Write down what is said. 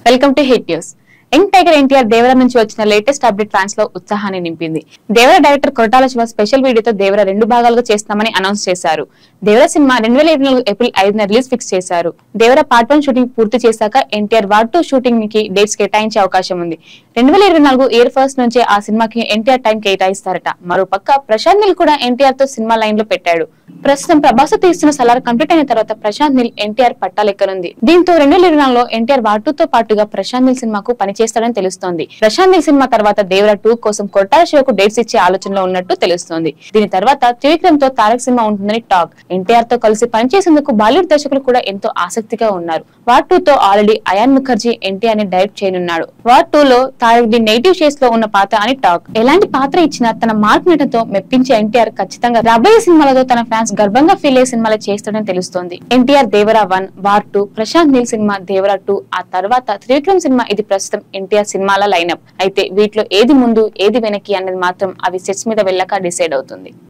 welcome to Hit News young tiger NTR Devara నుంచి వచ్చిన latest update fans లో ఉత్సాహాన్ని నింపింది దేవర డైరెక్టర్ కొరటాల శివ స్పెషల్ వీడియోతో దేవర రెండు భాగాలుగా చేస్తామని అనౌన్స్ చేశారు దేవర సినిమా రెండు వేల ఇరవై నాలుగు ఏప్రిల్ ఐదున రిలీజ్ ఫిక్స్ చేశారు దేవర పార్ట్ వన్ షూటింగ్ పూర్తి చేశాక ఎన్టీఆర్ వార్డ్ టూ షూటింగ్ కి డేట్స్ కేటాయించే అవకాశం ఉంది రెండు వేల ఇరవై నాలుగు ఇయర్ ఫస్ట్ నుంచే ఆ సినిమాకి ఎన్టీఆర్ టైం కేటాయిస్తారట మరోపక్క ప్రశాంత్ నీల్ కూడా ఎన్టీఆర్ తో సినిమా లైన్ లో పెట్టాడు ప్రస్తుతం ప్రభాస్ తీస్తున్న సలార్ కంప్లీట్ అయిన తర్వాత ప్రశాంత్ నీల్ ఎన్టీఆర్ పట్టాలెక్కనుంది దీంతో రెండు వేల ఇరవై నాలుగులో ఎన్టీఆర్ వార్ తో పాటుగా ప్రశాంత్ నీల్ సినిమాకు పనిచేస్తాడని తెలుస్తోంది ప్రశాంత్ నీల్ సినిమా తర్వాత దేవర టూ కోసం కొట్టాల శివకు డేట్స్ ఇచ్చే ఆలోచనలో ఉన్నట్టు తెలుస్తోంది దీని తర్వాత త్రివిక్రమ్ తో తారక్ సినిమా ఉంటుందని టాక్ ఎన్టీఆర్ తో కలిసి పనిచేసేందుకు బాలీవుడ్ దర్శకులు కూడా ఎంతో ఆసక్తిగా ఉన్నారు వార్ టూ తో ఆల్రెడీ అయాన్ ముఖర్జీ ఎన్టీఆర్ ని డైరెక్ట్ చేయనున్నాడు వార్ టూ లో తారక్ ది నెగిటివ్ షేడ్స్ లో ఉన్న పాత్ర అని టాక్ ఎలాంటి పాత్ర ఇచ్చినా తన మార్క్ నటనతో మెప్పించే ఎన్టీఆర్ ఖచ్చితంగా రాబోయే సినిమాలతో తన ఫ్యాన్స్ గర్వంగా ఫీల్ అయ్యే సినిమాలు చేస్తాడని తెలుస్తోంది NTR Devara one war two Prashanth Neel సినిమా దేవరా టూ ఆ తర్వాత త్రివిక్రమ్ సినిమా ఇది ప్రస్తుతం ఎన్టీఆర్ సినిమాల లైనప్ అయితే వీటిలో ఏది ముందు ఏది వెనక్కి అన్నది మాత్రం అవి సెట్స్ మీద వెళ్ళాక డిసైడ్ అవుతుంది